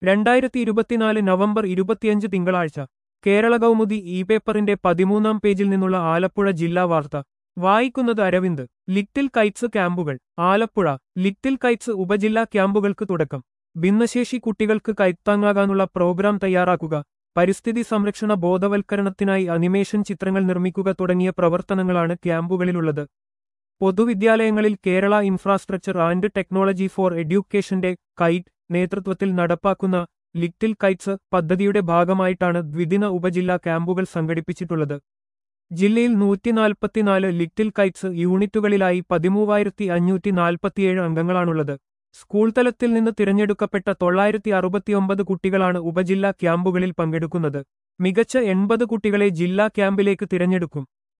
രണ്ടായിരത്തി ഇരുപത്തിനാല് നവംബർ ഇരുപത്തിയഞ്ച് തിങ്കളാഴ്ച കേരള കൗമുദി ഇ പേപ്പറിന്റെ പതിമൂന്നാം പേജിൽ നിന്നുള്ള ആലപ്പുഴ ജില്ലാ വാർത്ത വായിക്കുന്നത് അരവിന്ദ് ലിറ്റിൽ കൈറ്റ്സ് ക്യാമ്പുകൾ ആലപ്പുഴ ലിറ്റിൽ കൈറ്റ്സ് ഉപജില്ലാ ക്യാമ്പുകൾക്ക് തുടക്കം ഭിന്നശേഷി കുട്ടികൾക്ക് കൈത്താങ്ങാകാനുള്ള പ്രോഗ്രാം തയ്യാറാക്കുക പരിസ്ഥിതി സംരക്ഷണ ബോധവൽക്കരണത്തിനായി അനിമേഷൻ ചിത്രങ്ങൾ നിർമ്മിക്കുക തുടങ്ങിയ പ്രവർത്തനങ്ങളാണ് ക്യാമ്പുകളിലുള്ളത് പൊതുവിദ്യാലയങ്ങളിൽ Kerala infrastructure and technology for എഡ്യൂക്കേഷന്റെ കൈറ്റ് നേതൃത്വത്തിൽ നടപ്പാക്കുന്ന ലിറ്റിൽ കൈറ്റ്സ് പദ്ധതിയുടെ ഭാഗമായിട്ടാണ് ദ്വിദിന ഉപജില്ലാ ക്യാമ്പുകൾ സംഘടിപ്പിച്ചിട്ടുള്ളത് ജില്ലയിൽ നൂറ്റിനാൽപ്പത്തിനാല് ലിറ്റിൽ കൈറ്റ്സ് യൂണിറ്റുകളിലായി പതിമൂവായിരത്തി അഞ്ഞൂറ്റി നാൽപ്പത്തിയേഴ് അംഗങ്ങളാണുള്ളത് സ്കൂൾ തലത്തിൽ നിന്ന് തിരഞ്ഞെടുക്കപ്പെട്ട തൊള്ളായിരത്തി അറുപത്തിയൊമ്പത് കുട്ടികളാണ് ഉപജില്ലാ ക്യാമ്പുകളിൽ പങ്കെടുക്കുന്നത് മികച്ച എൺപത് കുട്ടികളെ ജില്ലാ ക്യാമ്പിലേക്ക് തിരഞ്ഞെടുക്കും